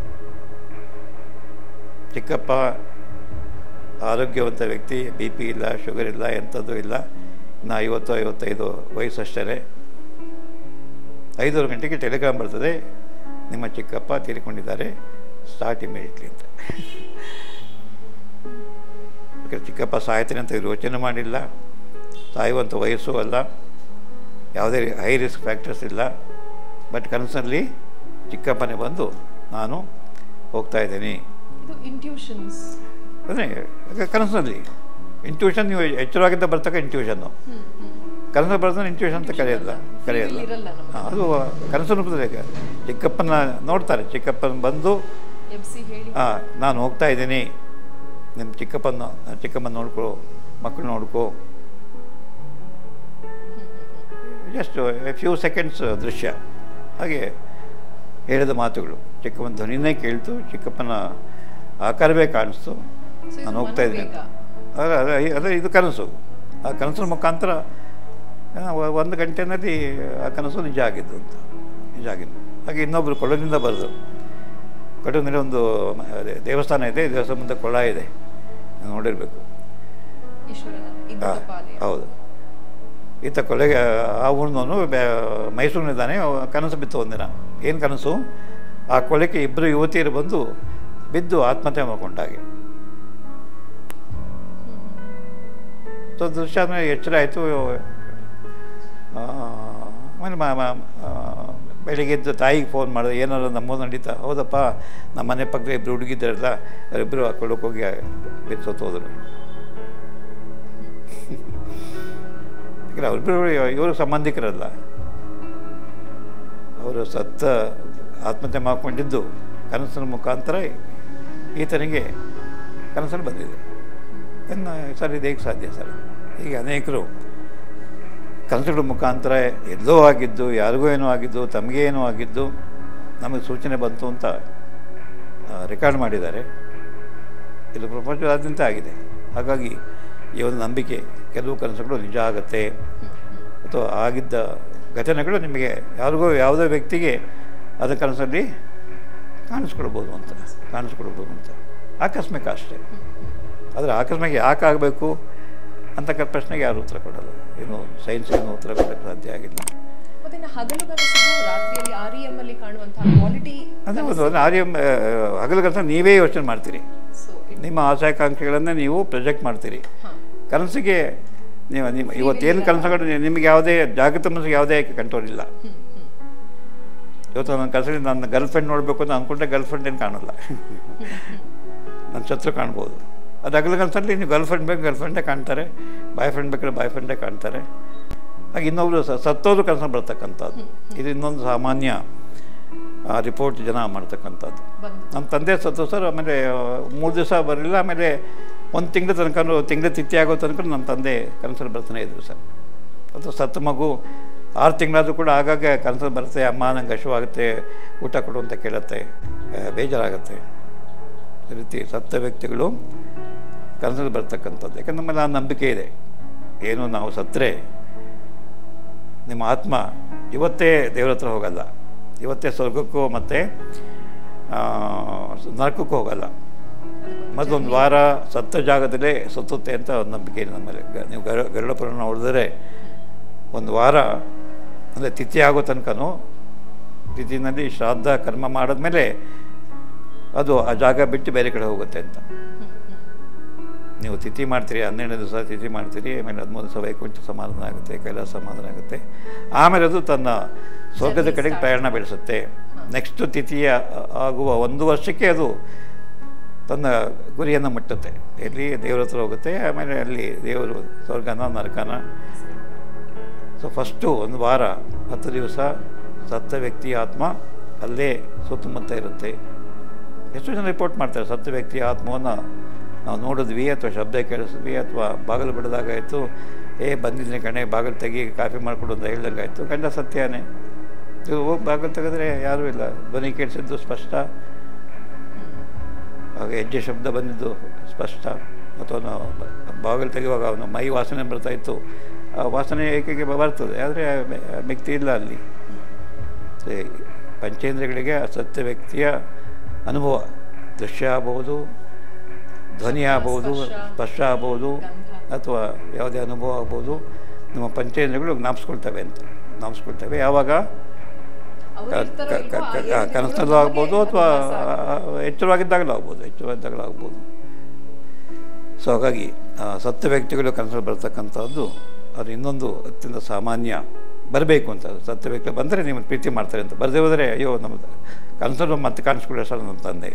ಚಿಕ್ಕಪ್ಪ ಆರೋಗ್ಯವಂತ ವ್ಯಕ್ತಿ ಬಿ ಪಿ ಇಲ್ಲ ಶುಗರ್ ಇಲ್ಲ ಎಂಥದ್ದು ಇಲ್ಲ ಇನ್ನು ಐವತ್ತು ಐವತ್ತೈದು ವಯಸ್ಸಷ್ಟೇ ಐದೂವರೆ ಗಂಟೆಗೆ ಟೆಲಿಗ್ರಾಮ್ ಬರ್ತದೆ ನಿಮ್ಮ ಚಿಕ್ಕಪ್ಪ ತೀರಿಕೊಂಡಿದ್ದಾರೆ ಸ್ಟಾರ್ಟ್ ಇಮಿಡಿಯೇಟ್ಲಿ ಅಂತ ಯಾಕಂದ್ರೆ ಚಿಕ್ಕಪ್ಪ ಸಾಯ್ತಾನೆ ಅಂತ ಇವ್ರು ಯೋಚನೆ ಮಾಡಿಲ್ಲ ಸಾಯುವಂಥ ವಯಸ್ಸು ಅಲ್ಲ ಯಾವುದೇ ಹೈ ರಿಸ್ಕ್ ಫ್ಯಾಕ್ಟರ್ಸ್ ಇಲ್ಲ ಬಟ್ ಕನಸಲ್ಲಿ ಚಿಕ್ಕಪ್ಪನೇ ಬಂದು ನಾನು ಹೋಗ್ತಾ ಇದ್ದೀನಿ ಇದು ಇಂಟ್ಯೂಷನ್ಸ್ ಅಂದರೆ ಕನಸಿನಲ್ಲಿ ಇಂಟ್ಯೂಷನ್ ನೀವು ಎಚ್ಚರವಾಗಿದ್ದ ಬರ್ತಕ್ಕ ಇಂಟ್ಯೂಷನ್ನು ಕನಸು ಬರ್ತದೆ ಇಂಟ್ಯೂಷನ್ ಅಂತ ಕರೆಯಲ್ಲ ಕರೆಯಲ್ಲ ಇರಲ್ಲ ನಮಗೆ ಹಾಂ, ಅದು ಕನಸು ರೂಪದಲ್ಲಿ ಈಗ ಚಿಕ್ಕಪ್ಪನ ನೋಡ್ತಾರೆ ಚಿಕ್ಕಪ್ಪನ ಬಂದು ಎಬ್ಸಿ ಹೇಳಿ ಹಾಂ ನಾನು ಹೋಗ್ತಾ ಇದ್ದೀನಿ ನಿಮ್ಮ ಚಿಕ್ಕಪ್ಪನ ಚಿಕ್ಕಮ್ಮನ ನೋಡ್ಕೊ ಮಕ್ಕಳು ನೋಡ್ಕೊ ಜಸ್ಟ್ ಫ್ಯೂ ಸೆಕೆಂಡ್ಸ್ ದೃಶ್ಯ ಹಾಗೆ ಹೇಳಿದ ಮಾತುಗಳು ಚಿಕ್ಕಪ್ಪನ ಧ್ವನಿನೇ ಕೇಳ್ತು ಚಿಕ್ಕಪ್ಪನ ಆಕಾರವೇ ಕಾಣಿಸ್ತು So ಇದು ನಾನು ಹೋಗ್ತಾ ಇದ್ದೀನಿ ಅಂತ. ಮನೋವೇಗ. ಅದೇ ಅದೇ ಅದೇ ಇದು ಕನಸು ಆ ಕನಸಿನ ಮುಖಾಂತರ ಆ, ಒ- ಒಂದು ಗಂಟೆನಲ್ಲಿ ಆ ಕನಸು ನಿಜ ಆಗಿದ್ದು ಅಂತ ನಿಜ ಆಗಿದ್ದು ಹಾಗೆ ಇನ್ನೊಬ್ಬರು ಕೊಳದಿಂದ ಬರೆದು ಕೊಡಗಿನಲ್ಲಿ ಒಂದು ಮ- ಅದೇ ದೇವಸ್ಥಾನ ಇದೆ ದೇವಸ್ಥಾನ ಮುಂದೆ ಕೊಳ ಇದೆ ನೀವು ನೋಡಿರಬೇಕು ಈಶ್ವರನ ಇದ್ದ ಪಾಲೆ ಹೌದು ಈತ ಕೊಲೆಗೆ ಆ ಊರಿನವನು ಮೈಸೂರಿನಿದ್ದಾನೆ ಅವ ಕನಸು ಬಿತ್ತು ಒಂದಿನ ಏನು ಕನಸು ಆ ಕೊಲೆಗೆ ಇಬ್ಬರು ಯುವತಿಯರು ಬಂದು ಬಿದ್ದು ಆತ್ಮಹತ್ಯೆ ಮಾಡ್ಕೊಂಡಾಗೆ ಸೊ ದೃಶ್ಯ ಆದಮೇಲೆ ಎಚ್ಚರ ಆಯಿತು ಆಮೇಲೆ ಮ- ಮ- ಆ, ಬೆಳಿಗ್ಗೆ ಎದ್ದು ತಾಯಿಗೆ ಫೋನ್ ಮಾಡಿದೆ ಏನಾರು ನಮ್ಮದು ನಡೀತಾ ಹೌದಪ್ಪ ನಮ್ಮ ಮನೆ ಪಕ್ಕದ ಇಬ್ಬರು ಹುಡುಗಿದ್ದಾರಲ್ಲ ಅವರಿಬ್ಬರು ಆ ಕೊಳಕ್ಕೆ ಹೋಗಿ ಬಿದ್ದು ಸತ್ತೋದ್ರು ಯಾಕಂದ್ರೆ ಅವರಿಬ್ಬರು ಇವರು ಸಂಬಂಧಿಕರಲ್ಲ ಅವರು ಸತ್ತ ಆತ್ಮಹತ್ಯೆ ಮಾಡ್ಕೊಂಡಿದ್ದು ಕನಸಿನ ಮುಖಾಂತರ ಈತನಿಗೆ ಕನಸಲ್ಲಿ ಬಂದಿದೆ ಇನ್ನು ಸರ್ ಇದು ಹೇಗೆ ಸಾಧ್ಯ ಸರ್ ಹೀಗೆ ಅನೇಕರು ಕನಸುಗಳ ಮುಖಾಂತರ ಎಲ್ಲೋ ಆಗಿದ್ದು ಯಾರಿಗೋ ಏನೋ ಆಗಿದ್ದು ತಮಗೇ ಏನೋ ಆಗಿದ್ದು ನಮಗೆ ಸೂಚನೆ ಬಂತು ಅಂತ ರೆಕಾರ್ಡ್ ಮಾಡಿದ್ದಾರೆ ಇದು ಪ್ರಪಂಚದಾದ್ಯಂತ ಆಗಿದೆ ಹಾಗಾಗಿ ಈ ಒಂದು ನಂಬಿಕೆ ಕೆಲವು ಕನಸುಗಳು ನಿಜ ಆಗುತ್ತೆ ಅಥವಾ ಆಗಿದ್ದ ಘಟನೆಗಳು ನಿಮಗೆ ಯಾರಿಗೋ ಯಾವುದೋ ವ್ಯಕ್ತಿಗೆ ಅದ ಕನಸಲ್ಲಿ ಕಾಣಿಸ್ಕೊಳ್ಬೋದು ಅಂತ ಕಾಣಿಸ್ಕೊಳ್ಬೋದು ಅಂತ ಆಕಸ್ಮಿಕ ಅಷ್ಟೇ ಆದರೆ ಆಕಸ್ಮಿಕ ಯಾಕೆ ಆಗಬೇಕು ಅಂತಕ್ಕ ಪ್ರಶ್ನೆಗೆ ಯಾರು ಉತ್ತರ ಕೊಡಲ್ಲ ಏನು ಸೈನ್ಸ್ ಏನು ಉತ್ತರ ಕೊಡೋಕ್ಕೆ ಸಾಧ್ಯ ಆಗಿಲ್ಲ ಮತ್ತೆ ಇನ್ನು ಹಗಲು ಕನಸಿಗೂ ರಾತ್ರಿಯಲ್ಲಿ ಆರ್ ಇ ಎಂ ಅಲ್ಲಿ ಕಾಣುವಂತಹ ಕ್ವಾಲಿಟಿ ಅದೇ ಒಂದು ಒಂದು ಆರ್ಯ ಹಗಲು ಕನಸು ನೀವೇ ಯೋಚನೆ ಮಾಡ್ತೀರಿ ಸೊ ನಿಮ್ಮ ಆಶಾಕಾಂಕ್ಷೆಗಳನ್ನೇ ನೀವು ಪ್ರೊಜೆಕ್ಟ್ ಮಾಡ್ತೀರಿ ಹಾ ಕನಸಿಗೆ ನೀವು ನಿಮ್ಮ ಇವತ್ತೇನು ಕನಸುಗಳು ನಿಮಗೆ ಯಾವುದೇ ಜಾಗೃತ ಮನಸ್ಸಿಗೆ ಯಾವುದೇ ಕಂಟ್ರೋಲ್ ಇಲ್ಲ ಹ್ಮ್ ಹ್ಮ್ ಇವತ್ತು ನನ್ನ ಕನಸಲ್ಲಿ ನನ್ನ ಗರ್ಲ್ ಫ್ರೆಂಡ್ ನೋಡಬೇಕು ಅಂತ ಅಂದ್ಕೊಂಡ್ರೆ ಗರ್ಲ್ ಫ್ರೆಂಡ್ ಏನು ಕಾಣಲ್ಲ ನನ್ನ ಶತ್ರು ಕಾಣ್ಬೋದು ಅದು ಹಗಲು ಕನಸಲ್ಲಿ ನೀವು ಗರ್ಲ್ ಫ್ರೆಂಡ್ ಬೇಕು ಗರ್ಲ್ ಫ್ರೆಂಡೇ ಕಾಣ್ತಾರೆ ಬಾಯ್ ಫ್ರೆಂಡ್ ಬೇಕಾದ್ರೆ ಬಾಯ್ ಫ್ರೆಂಡೇ ಕಾಣ್ತಾರೆ ಹಾಗೆ ಇನ್ನೊಬ್ರು ಸ- ಸತ್ತೋದು ಕನಸು ಬರ್ತಕ್ಕಂಥದ್ದು ಇದು ಇನ್ನೊಂದು ಸಾಮಾನ್ಯ ರಿಪೋರ್ಟ್ ಜನ ಮಾಡ್ತಕ್ಕಂಥದ್ದು ಬಂದು ನಮ್ಮ ತಂದೆ ಸತ್ತು ಸರ್ ಆಮೇಲೆ ಮೂರು ದಿವಸ ಬರಲಿಲ್ಲ ಆಮೇಲೆ ಒಂದು ತಿಂಗಳ ತನಕ ತಿಂಗಳ ತಿಥಿ ಆಗೋ ತನಕ ನಮ್ಮ ತಂದೆ ಕನಸಲ್ಲಿ ಬರ್ತಾನೆ ಇದ್ರು ಸರ್ ಅಥವಾ ಸತ್ತ ಮಗು ಆರು ತಿಂಗಳಾದರೂ ಕೂಡ ಆಗಾಗ ಕನಸಲ್ಲಿ ಬರುತ್ತೆ ಅಮ್ಮ ನಂಗೆ ಹಶುವಾಗುತ್ತೆ ಊಟ ಕೊಡು ಅಂತ ಕೇಳುತ್ತೆ ಆ, ಬೇಜಾರಾಗುತ್ತೆ ಈ ರೀತಿ ಸತ್ತ ವ್ಯಕ್ತಿಗಳು ಕನಸಲ್ಲಿ ಬರ್ತಕ್ಕಂಥದ್ದು ಯಾಕಂದ್ರೆ ನಮ್ಮಲ್ಲಿ ಆ ನಂಬಿಕೆ ಇದೆ ಏನು ನಾವು ಸತ್ತರೆ ನಿಮ್ಮ ಆತ್ಮ ಇವತ್ತೇ ದೇವ್ರ ಹತ್ರ ಹೋಗಲ್ಲ ಇವತ್ತೇ ಸ್ವರ್ಗಕ್ಕೂ ಮತ್ತು ನರಕಕ್ಕೂ ಹೋಗಲ್ಲ ಮತ್ತೊಂದು ವಾರ ಸತ್ತ ಜಾಗದಲ್ಲೇ ಸುತ್ತುತ್ತೆ ಅಂತ ಒಂದು ನಂಬಿಕೆ ಇದೆ ನಮ್ಮಲ್ಲಿ ಗ- ನೀವು ಗರ ಗರುಡ ಪುರಾಣ ನೋಡಿದ್ರೆ ಒಂದು ವಾರ ಅಂದರೆ ತಿಥಿ ಆಗೋ ತನಕನೂ ತಿಥಿನಲ್ಲಿ ಶ್ರಾದ್ದ ಕರ್ಮ ಮಾಡಿದ್ಮೇಲೆ ಅದು ಆ ಜಾಗ ಬಿಟ್ಟು ಬೇರೆ ಕಡೆ ಹೋಗುತ್ತೆ ಅಂತ ನೀವು ತಿಥಿ ಮಾಡ್ತೀರಿ ಹನ್ನೆರಡು ದಿವಸ ತಿಥಿ ಮಾಡ್ತೀರಿ ಆಮೇಲೆ ಹದಿಮೂರು ದಿವಸ ವೈಕುಂಠ ಸಮಾಧಾನ ಆಗುತ್ತೆ ಕೈಲಾಸ ಸಮಾಧಾನ ಆಗುತ್ತೆ ಆಮೇಲೆ ಅದು ತನ್ನ ಸ್ವರ್ಗದ ಕಡೆಗೆ ಪ್ರಯಾಣ ಬೆಳೆಸುತ್ತೆ ನೆಕ್ಸ್ಟ್ ತಿಥಿಯ ಆಗುವ ಒಂದು ವರ್ಷಕ್ಕೆ ಅದು ತನ್ನ ಗುರಿಯನ್ನು ಮುಟ್ಟುತ್ತೆ ಎಲ್ಲಿ ದೇವ್ರ ಹತ್ರ ಹೋಗುತ್ತೆ ಆಮೇಲೆ ಅಲ್ಲಿ ದೇವರು ಸ್ವರ್ಗನ ನರಕನ ಸೊ ಫಸ್ಟು ಒಂದು ವಾರ ಹತ್ತು ದಿವಸ ಸತ್ತ ವ್ಯಕ್ತಿ ಆತ್ಮ ಅಲ್ಲೇ ಸುತ್ತಮುತ್ತ ಇರುತ್ತೆ ಎಷ್ಟು ಜನ ರಿಪೋರ್ಟ್ ಮಾಡ್ತಾರೆ ಸತ್ತ ವ್ಯಕ್ತಿ ಆತ್ಮವನ್ನು ನಾವು ನೋಡಿದ್ವಿ ಅಥವಾ ಶಬ್ದ ಕೇಳಿಸಿದ್ವಿ ಅಥವಾ ಬಾಗಿಲು ಬಿಡದಾಗಾಯಿತು ಏ ಬಂದಿದ್ದೀನಿ ಕಣೆ ಬಾಗಿಲು ತೆಗಿ ಕಾಫಿ ಮಾಡಿಕೊಡು ಅಂತ ಹೇಳ್ದಂಗೆ ಆಯಿತು ಗಂಡ ಸತ್ಯನೇ ಇದು ಹೋಗಿ ಬಾಗಿಲು ತೆಗೆದ್ರೆ ಯಾರೂ ಇಲ್ಲ ಧ್ವನಿ ಕೇಳಿಸಿದ್ದು ಸ್ಪಷ್ಟ ಹಾಗೆ ಹೆಜ್ಜೆ ಶಬ್ದ ಬಂದಿದ್ದು ಸ್ಪಷ್ಟ ಅಥವಾ ನಾವು ಬ- ಬಾಗಿಲು ತೆಗೆಯುವಾಗ ಅವನು ಮೈ ವಾಸನೆ ಬರ್ತಾ ಇತ್ತು ಆ ವಾಸನೆ ಏಕೆಗೆ ಬರ್ತದೆ ಆದರೆ ವ್ಯಕ್ತಿ ಇಲ್ಲ ಅಲ್ಲಿ ಮತ್ತೆ ಪಂಚೇಂದ್ರಿಯಗಳಿಗೆ ಆ ಸತ್ಯ ವ್ಯಕ್ತಿಯ ಅನುಭವ ದೃಶ್ಯ ಆಗ್ಬೋದು ಧ್ವನಿ ಆಗ್ಬೋದು ಸ್ಪರ್ಶ, ಸ್ಪರ್ಶ ಆಗ್ಬೋದು ಗಂಧ. ಅಥವಾ ಯಾವುದೇ ಅನುಭವ ಆಗ್ಬೋದು ನಮ್ಮ ಪಂಚೇಂದ್ರಿಯಗಳು ಜ್ಞಾಪಿಸ್ಕೊಳ್ತವೆ ಅಂತ ಜ್ಞಾಪಿಸ್ಕೊಳ್ತವೆ ಯಾವಾಗ ಅವ್ರು ಇರ್ತಾರೋ ಇಲ್ವೋ, ಆ ಏರಿಯಾಗಳು ಕನಸಲ್ಲೂ ನಮಗೆ ಆಗ್ಬೋದು ಅಥವಾ ಅಭ್ಯಾಸ ಆಗುತ್ತೆ. ಎಚ್ಚರವಾಗಿದ್ದಾಗಲೂ ಆಗ್ಬೋದು ಎಚ್ಚರವಾಗಿದ್ದಾಗಲೂ ಆಗ್ಬೋದು ಸೊ ಹಾಗಾಗಿ ಆ, ಸತ್ಯ ವ್ಯಕ್ತಿಗಳು ಕನಸಲ್ಲಿ ಬರ್ತಕ್ಕಂಥದ್ದು ಅದು ಇನ್ನೊಂದು ಅತ್ಯಂತ ಸಾಮಾನ್ಯ ಬರಬೇಕು ಅಂತ ಸತ್ಯ ವ್ಯಕ್ತಿ ಬಂದರೆ ನಿಮ್ಮನ್ನು ಪ್ರೀತಿ ಮಾಡ್ತಾರೆ ಅಂತ ಬರದೇ ಹೋದರೆ ಅಯ್ಯೋ ನಮ್ಮ ಕನಸನ್ನು ಮತ್ತೆ ಕಾಣಿಸ್ಕೊಳ್ಳೋ ಸರ್ ನಮ್ಮ ತಂದೆ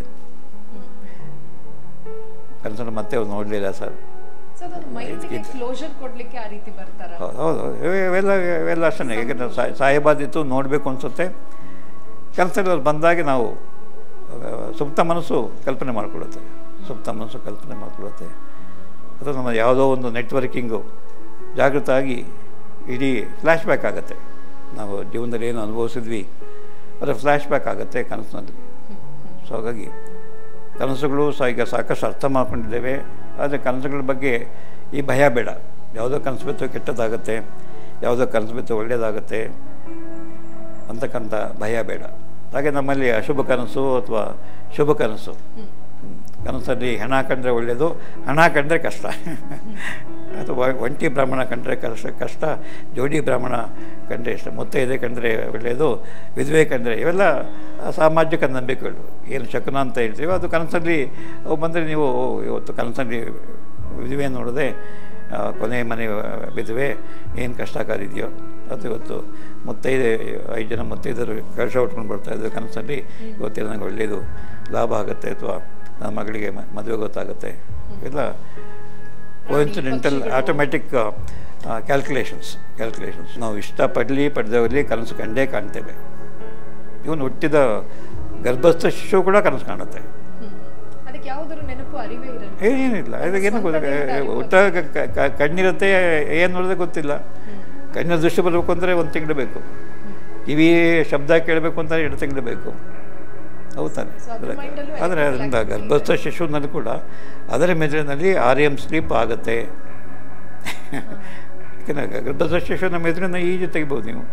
ಕನಸನ್ನು ಮತ್ತೆ ಅವ್ರು ನೋಡಲಿಲ್ಲ ಸರ್ ಸೊ ಅದೊಂದು ಮೈಂಡ್ಗೆ ಕ್ಲೋಜರ್ ಕೊಡ್ಲಿಕ್ಕೆ ಆ ರೀತಿ ಬರ್ತಾರ ಹೌದು ಹೌದು ಇವೆ- ಇವೆಲ್ಲ ಇವೆಲ್ಲ ಅಷ್ಟೇ ಯಾಕೆಂದರೆ ಸಾಯ್ ಸಾಯಬಾದಿತ್ತು ನೋಡಬೇಕು ಅನಿಸುತ್ತೆ ಕನಸಲ್ಲಿ ಅವ್ರು ಬಂದಾಗ ನಾವು ಆ, ಸುಪ್ತ ಮನಸ್ಸು ಕಲ್ಪನೆ ಮಾಡಿಕೊಳ್ಳುತ್ತೆ ಸುಪ್ತ ಮನಸ್ಸು ಕಲ್ಪನೆ ಮಾಡಿಕೊಳ್ಳುತ್ತೆ ಅಥವಾ ನಮ್ಮ ಯಾವುದೋ ಒಂದು ನೆಟ್ವರ್ಕಿಂಗು ಜಾಗೃತ ಆಗಿ ಇಡೀ ಫ್ಲ್ಯಾಶ್ ಬ್ಯಾಕ್ ಆಗುತ್ತೆ ನಾವು ಜೀವನದಲ್ಲಿ ಏನು ಅನುಭವಿಸಿದ್ವಿ ಅದರ ಫ್ಲ್ಯಾಶ್ ಬ್ಯಾಕ್ ಆಗುತ್ತೆ ಕನಸಿನಲ್ಲಿ ಸೊ ಹಾಗಾಗಿ ಕನಸುಗಳು ಸಹ ಈಗ ಸಾಕಷ್ಟು ಅರ್ಥ ಮಾಡ್ಕೊಂಡಿದ್ದೇವೆ ಆದರೆ ಕನಸುಗಳ ಬಗ್ಗೆ ಈ ಭಯ ಬೇಡ ಯಾವುದೋ ಕನಸು ಬಿತ್ತು ಕೆಟ್ಟದಾಗುತ್ತೆ ಯಾವುದೋ ಕನಸು ಬಿತ್ತು ಒಳ್ಳೆಯದಾಗುತ್ತೆ ಅಂತಕ್ಕಂಥ ಭಯ ಬೇಡ ಹಾಗೆ ನಮ್ಮಲ್ಲಿ ಅಶುಭ ಕನಸು ಅಥವಾ ಶುಭ ಕನಸು ಹ್ಮ್. ಕನಸಲ್ಲಿ ಹೆಣ ಕಂಡ್ರೆ ಒಳ್ಳೆಯದು ಹಣ ಕಂಡ್ರೆ ಕಷ್ಟ ಅಥವಾ ಒಂಟಿ ಬ್ರಾಹ್ಮಣ ಕಂಡ್ರೆ ಕಷ್ಟ ಕಷ್ಟ ಜೋಡಿ ಬ್ರಾಹ್ಮಣ ಕಂಡ್ರೆ ಇಷ್ಟ ಮುತ್ತೈದೆ ಕಂಡ್ರೆ ಒಳ್ಳೆಯದು ವಿಧವೆ ಕಂಡ್ರೆ ಇವೆಲ್ಲ ಸಾಮಾಜಿಕ ನಂಬಿಕೆಗಳು ಏನು ಶಕುನ ಅಂತ ಹೇಳ್ತೀವಿ ಅದು ಕನಸಲ್ಲಿ ಅವು ಬಂದರೆ ನೀವು ಓ, ಇವತ್ತು ಕನಸಲ್ಲಿ ವಿಧವೆ ನೋಡದೆ ಆ, ಕೊನೆ ಮನೆ ವಿಧವೆ ಏನು ಕಷ್ಟಕಾರಿದೆಯೋ ಅದು ಇವತ್ತು ಮುತ್ತೈದೆ ಐದು ಜನ ಮುತ್ತೈದರು ಕಳಶ ಉಟ್ಕೊಂಡು ಬರ್ತಾ ಇದ್ರು ಕನಸಲ್ಲಿ ಇವತ್ತಿನ ನನಗೆ ಒಳ್ಳೆಯದು ಲಾಭ ಆಗುತ್ತೆ ಅಥವಾ ನನ್ನ ಮಗಳಿಗೆ ಮ- ಮದುವೆ ಗೊತ್ತಾಗುತ್ತೆ ಇವೆಲ್ಲ ಕೋಇನ್ಸಿಡೆಂಟಲ್ ಆಟೋಮ್ಯಾಟಿಕ್ ಕ್ಯಾಲ್ಕುಲೇಷನ್ಸ್ ಕ್ಯಾಲ್ಕುಲೇಷನ್ಸ್ ನಾವು ಇಷ್ಟಪಡಲಿ ಪಡೆದೇ ಹೋಗಲಿ ಕನಸು ಕಂಡೇ ಕಾಣ್ತೇವೆ ಇವನು ಹುಟ್ಟಿದ ಗರ್ಭಸ್ಥ ಶಿಶು ಕೂಡ ಕನಸು ಕಾಣುತ್ತೆ ಅದಕ್ಕೆ ಯಾವುದರ ನೆನಪು ಅರಿವೇ ಇರಲ್ಲ ಏನಿಲ್ಲ ಅದಕ್ಕೇನು ಗೊತ್ತ ಹುಟ್ಟ ಕಣ್ಣಿರುತ್ತೆ ಏನು ನೋಡೋದೇ ಗೊತ್ತಿಲ್ಲ ಕಣ್ಣಿನ ದೃಷ್ಟಿ ಬರಬೇಕು ಅಂದರೆ ಒಂದು ತಿಂಗಳು ಬೇಕು ಕಿವಿ ಶಬ್ದ ಕೇಳಬೇಕು ಅಂತ ಎರಡು ತಿಂಗಳು ಬೇಕು ಹೌದು ತಾನೆ So ಅದ್ರ mind ಅಲ್ಲೂ ಆದರೆ ಅದರಿಂದ ಗರ್ಭಸ್ಥ ಶಿಶುವಿನಲ್ಲಿ ಕೂಡ ಅದರ ಮೆದುಳಿನಲ್ಲಿ ಆರ್ ಎಮ್ ಸ್ಲೀಪ್ ಆಗುತ್ತೆ ಯಾಕೆಂದರೆ ಗರ್ಭಸ್ಥ ಶಿಶು ನಮ್ಮ ಎದುರಿನ ಈಜು ತೆಗಿಬೋದು ನೀವು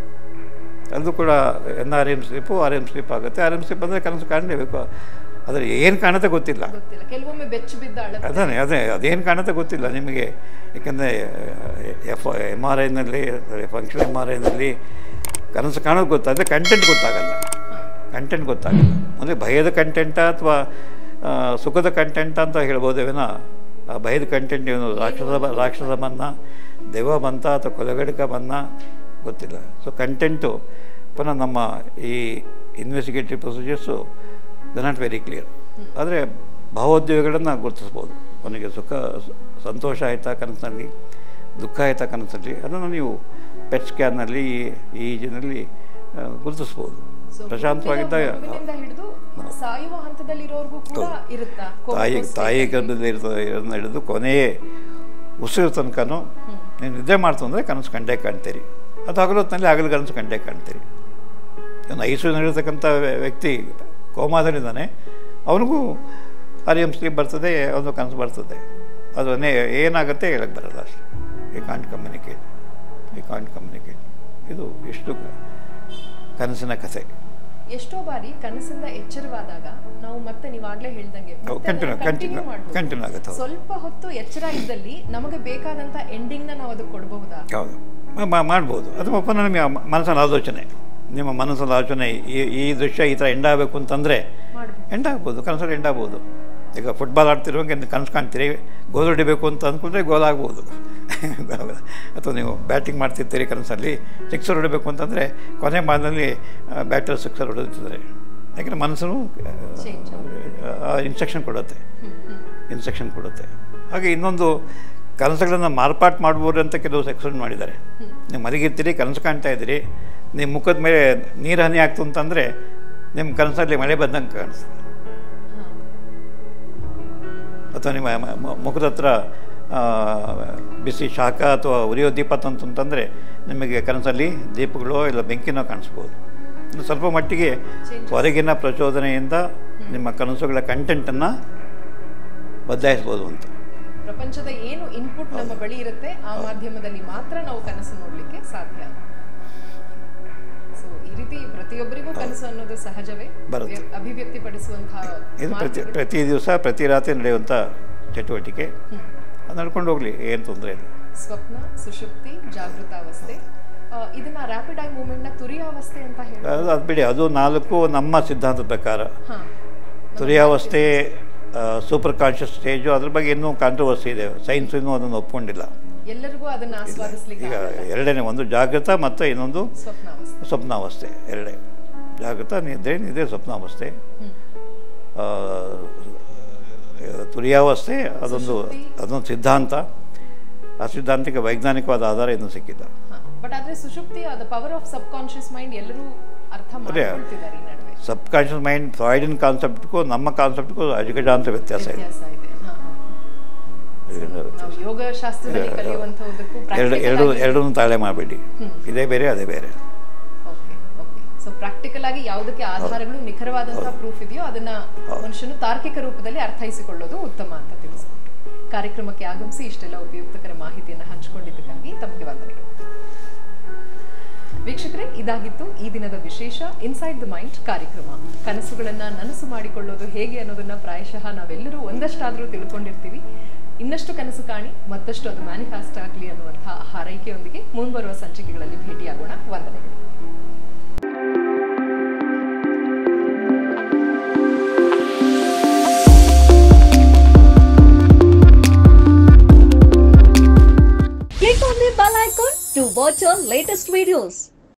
ಅದು ಕೂಡ N R M sleep R M sleep ಆಗುತ್ತೆ ಆರ್ ಎಮ್ ಸ್ಲೀಪ್ ಅಂದರೆ ಕನಸು ಕಾಣಲೇಬೇಕು ಆದರೆ ಏನು ಕಾಣುತ್ತೆ ಗೊತ್ತಿಲ್ಲ ಗೊತ್ತಿಲ್ಲ ಕೆಲವೊಮ್ಮೆ ಬೆಚ್ಚ ಬಿದ್ದ ಅಳ ಅದೇ ಅದೇ ಅದೇನು ಕಾಣುತ್ತೆ ಗೊತ್ತಿಲ್ಲ ನಿಮಗೆ ಯಾಕಂದರೆ ಎಫ್ ಎಮ್ ಆರ್ ಐನಲ್ಲಿ ಫಂಕ್ಷನ್ ಎಮ್ ಆರ್ ಐನಲ್ಲಿ ಕನಸು ಕಾಣೋದು ಗೊತ್ತಾದರೆ ಕಂಟೆಂಟ್ ಗೊತ್ತಾಗಲ್ಲ ಕಂಟೆಂಟ್ ಗೊತ್ತಾಗಲ್ಲ ಅಂದರೆ ಭಯದ ಕಂಟೆಂಟ ಅಥವಾ ಸುಖದ ಕಂಟೆಂಟ್ ಅಂತ ಹೇಳ್ಬೋದೇ ವಿನ ಆ ಭಯದ ಕಂಟೆಂಟ್ ಏನು ರಾಕ್ಷಸ ಬ- ರಾಕ್ಷಸ ಮನ್ನ ದೆವ್ವ ಬಂತ ಅಥವಾ ಕೊಲೆಗಡಕ ಮನ್ನ ಗೊತ್ತಿಲ್ಲ ಸೊ ಕಂಟೆಂಟು ಪುನಃ ನಮ್ಮ ಈ investigative procedures the not very clear ಆದರೆ ಭಾವೋದ್ವೇಗಗಳನ್ನು ಗುರುತಿಸ್ಬೋದು ಅವನಿಗೆ ಸುಖ ಸ- ಸಂತೋಷ ಆಯಿತಾ ಕನಸಿನಲ್ಲಿ ದುಃಖ ಆಯಿತಾ ಕನಸಲ್ಲಿ ಅದನ್ನು ನೀವು ಪೆಟ್ ಸ್ಕ್ಯಾನ್ನಲ್ಲಿ ಈ ಈಜಿನಲ್ಲಿ ಆ, ಗುರುತಿಸ್ಬೋದು So, ಪ್ರಶಾಂತವಾಗಿದ್ದಾಗ ಮಗುವಿನಿಂದ ಹಿಡಿದು ಸಾಯುವ ಹಂತದಲ್ಲಿರೋರ್ಗೂ ಕೂಡ ಇರುತ್ತಾ ತಾಯಿ comatose ತಾಯಿ state ಅಲ್ಲಿ? ಗರ್ಭದಲ್ಲಿ ಇರ್ತದೆ ಇದನ್ನ ಹಿಡಿದು ಕೊನೆಯೇ ಉಸಿರು ತನಕನೂ ನೀವು ನಿದ್ದೆ ಮಾಡ್ತು ಅಂದರೆ ಕನಸು ಕಂಡೇ ಕಾಣ್ತೀರಿ ಅದು ಹಗಲೊತ್ತಿನಲ್ಲಿ ಹಗಲು ಕನಸು ಕಂಡೇ ಕಾಣ್ತೀರಿ ಇನ್ನು ಐಸಿಯುನಲ್ಲಿರ್ತಕ್ಕಂಥ ವ್ಯಕ್ತಿ ಕೋಮಾದಲ್ಲಿದ್ದಾನೆ ಅವನಿಗೂ ಆರ್ ಎಮ್ ಸ್ಲೀಪ್ ಬರ್ತದೆ ಅವನು ಕನಸು ಬರ್ತದೆ ಅದು ನೇ ಏನಾಗುತ್ತೆ ಹೇಳಕ್ಕೆ ಬರಲ್ಲ ಅಷ್ಟೇ ಈ ಕಾಂಟ್ ಕಮ್ಯುನಿಕೇಟ್ ಈ ಕಾಂಟ್ ಕಮ್ಯುನಿಕೇಟ್ ಇದು ಇಷ್ಟು ಕನಸಿನ ಕಥೆ ಎಷ್ಟೋ ಬಾರಿ ಕನಸಿಂದ ಎಚ್ಚರವಾದಾಗ ನಾವು ಮತ್ತೆ ನೀವಾಗ್ಲೇ ಹೇಳ್ದಂಗೆ ಮತ್ತೆ continue- ಅದನ್ನ continue continue- ಮಾಡ್ಬೋದು. continue ಆಗುತ್ತೆ ಅದು. ಸ್ವಲ್ಪ ಹೊತ್ತು ಎಚ್ಚರ ಇದ್ದಲ್ಲಿ ನಮಗೆ ಬೇಕಾದಂತ ಎಂಡಿಂಗ್ ನ ನಾವು ಅದಕ್ಕೆ ಕೊಡಬಹುದಾ ಹೌದು ಮ- ಮ- ಮಾಡ್ಬೋದು ಅಥವಾ ಪುನಃ ನಿಮ್ಮ ಮ- ಮನಸ್ಸಲ್ಲಿ ಆಲೋಚನೆ ನಿಮ್ಮ ಮನಸ್ಸಲ್ಲಿ ಆಲೋಚನೆ ಈ ಈ ದೃಶ್ಯ ಈ ಥರ ಎಂಡಾಗಬೇಕು ಅಂತಂದರೆ ಮಾಡ್ಬೋದು ಎಂಡಾಗ್ಬೋದು ಕನಸಲ್ಲಿ ಎಂಡಾಗ್ಬೋದು ಈಗ ಫುಟ್ಬಾಲ್ ಆಡ್ತಿರುವಾಗ ಕನಸು ಕಾಣ್ತೀರಿ ಗೋಲ್ ಹೊಡಿಬೇಕು ಅಂತ ಅಂದ್ಕೊಂಡ್ರೆ ಗೋಲ್ ಆಗ್ಬೋದು ಅಥವಾ ನೀವು ಬ್ಯಾಟಿಂಗ್ ಮಾಡ್ತಿರ್ತೀರಿ ಕನಸಲ್ಲಿ ಸಿಕ್ಸರ್ ಹೊಡಿಬೇಕು ಅಂತಂದರೆ ಕೊನೆ ಮಾಲಿನಲ್ಲಿ ಬ್ಯಾಟರ್ ಸಿಕ್ಸರ್ ಹೊಡೆದಿರ್ತಾರೆ ಯಾಕಂದರೆ ಮನಸ್ಸು Change ಇನ್ಸ್ಟ್ರಕ್ಷನ್ ಕೊಡುತ್ತೆ ಇನ್ಸ್ಟ್ರಕ್ಷನ್ ಕೊಡುತ್ತೆ ಹಾಗೆ ಇನ್ನೊಂದು ಕನಸುಗಳನ್ನು ಮಾರ್ಪಾಟ್ ಮಾಡ್ಬೋದು ಅಂತ ಕೆಲವು ಸೆಕ್ಷನ್ ಮಾಡಿದ್ದಾರೆ ನೀವು ಮಲಗಿರ್ತೀರಿ ಕನಸು ಕಾಣ್ತಾ ಇದ್ದೀರಿ ನಿಮ್ಮ ಮುಖದ ಮೇಲೆ ನೀರು ಹನಿ ಆಗ್ತು ಅಂತಂದರೆ ನಿಮ್ಮ ಕನಸಲ್ಲಿ ಮಳೆ ಬಂದಂಗೆ ಕಾಣಿಸ್ತದೆ ಅಥವಾ ನಿಮ್ಮ ಮ- ಮ- ಮುಖದ ಹತ್ರ ಆ, ಬಿಸಿ ಶಾಖ ಅಥವಾ ಉರಿಯೋ ದೀಪ ತಂತು ಅಂತಂದರೆ ನಿಮಗೆ ಕನಸಲ್ಲಿ ದೀಪಗಳು ಇಲ್ಲ ಬೆಂಕಿನೋ ಕಾಣಿಸ್ಬೋದು ಇನ್ನು ಸ್ವಲ್ಪ ಮಟ್ಟಿಗೆ ಹೊರಗಿನ ಪ್ರಚೋದನೆಯಿಂದ ನಿಮ್ಮ ಕನಸುಗಳ ಕಂಟೆಂಟನ್ನು ಬದಲಾಯಿಸ್ಬೋದು ಅಂತ ಪ್ರಪಂಚದ ಏನು ಇನ್ಪುಟ್ ನಮ್ಮ ಬಳಿ ಇರುತ್ತೆ ಆ ಮಾಧ್ಯಮದಲ್ಲಿ ಮಾತ್ರ ನಾವು ಕನಸು ನೋಡ್ಲಿಕ್ಕೆ ಸಾಧ್ಯ ಸೊ ಈ ರೀತಿ ಪ್ರತಿಯೊಬ್ಬರಿಗೂ ಕನಸು ಅನ್ನೋದು ಸಹಜವೇ ಬರುತ್ತೆ. ವ್ಯ- ಅಭಿವ್ಯಕ್ತಿಪಡಿಸುವಂತಹ ಇದು ಪ್ರತಿ ಮಾರ್ಗಗಳು. ಪ್ರತಿ ದಿವಸ ಪ್ರತಿ ರಾತ್ರಿ ನಡೆಯುವಂಥ ಚಟುವಟಿಕೆ ಅದು ನಡ್ಕೊಂಡು ಹೋಗಲಿ ಏನು ತೊಂದರೆ ಇಲ್ಲ ಸ್ವಪ್ನ ಸುಷುಪ್ತಿ ಜಾಗೃತಾವಸ್ಥೆ ಆ, ಇದನ್ನ ರ್ಯಾಪಿಡ್ ಐ ಮೂವ್ಮೆಂಟ್ ನ ತುರಿಯಾವಸ್ಥೆ ಅಂತ ಹೇಳಿ ಅದು ಅದು ಬಿಡಿ ಅದು ನಾಲ್ಕು ನಮ್ಮ ಸಿದ್ಧಾಂತದ ಪ್ರಕಾರ ಹಾ ತುರಿಯಾವಸ್ಥೆ ಸೂಪರ್ ಕಾನ್ಷಿಯಸ್ ಸ್ಟೇಜು ಅದ್ರ ಬಗ್ಗೆ ಇನ್ನೂ ಕಾಂಟ್ರವರ್ಸಿ ಇದೆ ಸೈನ್ಸ್ ಇನ್ನೂ ಅದನ್ನು ಒಪ್ಕೊಂಡಿಲ್ಲ ಎಲ್ಲರಿಗೂ ಅದನ್ನ ಆಸ್ವಾದಿಸ್ಲಿಕ್ಕೆ ಈಗ ಆಗಲ್ಲ. ಎರಡನೇ ಒಂದು ಜಾಗೃತ ಮತ್ತು ಇನ್ನೊಂದು ಸ್ವಪ್ನಾವಸ್ಥೆ ಸ್ವಪ್ನಾವಸ್ಥೆ ಎರಡೇ ಜಾಗೃತ ನಿದ್ರೆ ನಿದ್ರೆ ಸ್ವಪ್ನಾವಸ್ಥೆ ಹ್ಮ್. ಆ, ತುರಿಯಾವಸ್ಥೆ ಅದೊಂದು ಅದೊಂದು ಸಿದ್ಧಾಂತ ಆ ಸಿದ್ಧಾಂತಕ್ಕೆ ವೈಜ್ಞಾನಿಕವಾದ ಆಧಾರ ಇನ್ನೂ ಸಿಕ್ಕಿಲ್ಲ ಬಟ್ ಆದ್ರೆ ಸುಷುಪ್ತಿ the power of subconscious mind ಎಲ್ಲರೂ ಅರ್ಥ ಅದೇ. ಮಾಡ್ಕೊಳ್ತಿದ್ದಾರೆ ಈ ನಡುವೆ ಸಬ್ ಕಾನ್ಷಿಯಸ್ ಮೈಂಡ್ ಫ್ರಾಯ್ಡಿನ್ ಕಾನ್ಸೆಪ್ಟ್ಗೂ ನಮ್ಮ ಕಾನ್ಸೆಪ್ಟ್ಗೂ ಅಜಗಜಾಂತ ವ್ಯತ್ಯಾಸ ಇದೆ ವ್ಯತ್ಯಾಸ ಇದೆ ಹಾ, ಹಾ. ನಾವು ಯೋಗ ಶಾಸ್ತ್ರದಲ್ಲಿ ಕಲಿಯುವಂತಹದಕ್ಕೂ ಎರಡು ಎರಡು ಎರಡನ್ನೂ ತಾಳೆ ಮಾಡಬೇಡಿ ಇದೇ ಬೇರೆ ಅದೇ ಬೇರೆ ಓಕೆ ಓಕೆ ಸೊ ಪ್ರಾಕ್ಟಿಕಲ್ ಆಗಿ ಯಾವುದಕ್ಕೆ ಆಧಾರಗಳು ನಿಖರವಾದಂತಹ ಪ್ರೂಫ್ ಇದೆಯೋ ಅದನ್ನ ಮನುಷ್ಯನು ತಾರ್ಕಿಕ ರೂಪದಲ್ಲಿ ಅರ್ಥೈಸಿಕೊಳ್ಳೋದು ಉತ್ತಮ ಅಂತ ತಿಳಿಸ್ಕೊಟ್ರು ಕಾರ್ಯಕ್ರಮಕ್ಕೆ ಆಗಮಿಸಿ ಇಷ್ಟೆಲ್ಲ ಉಪಯುಕ್ತಕರ ಮಾಹಿತಿಯನ್ನು ಹಂಚಿಕೊಂಡಿದ್ದಕ್ಕಾಗಿ ತಮಗೆ ವಂದನೆಗಳು ವೀಕ್ಷಕರೇ ಇದಾಗಿತ್ತು ಈ ದಿನದ ವಿಶೇಷ ಇನ್ಸೈಡ್ ದ ಮೈಂಡ್ ಕಾರ್ಯಕ್ರಮ ಕನಸುಗಳನ್ನ ನನಸು ಮಾಡಿಕೊಳ್ಳೋದು ಹೇಗೆ ಅನ್ನೋದನ್ನ ಪ್ರಾಯಶಃ ನಾವೆಲ್ಲರೂ ಒಂದಷ್ಟಾದರೂ ತಿಳ್ಕೊಂಡಿರ್ತೀವಿ ಇನ್ನಷ್ಟು ಕನಸು ಕಾಣಿ ಮತ್ತಷ್ಟು ಅದು ಮ್ಯಾನಿಫೆಸ್ಟ್ ಆಗಲಿ ಅನ್ನುವಂತಹ ಹಾರೈಕೆಯೊಂದಿಗೆ ಮುಂಬರುವ ಸಂಚಿಕೆಗಳಲ್ಲಿ ಭೇಟಿಯಾಗೋಣ ವಂದನೆಗಳು Click on the bell icon to watch our latest videos.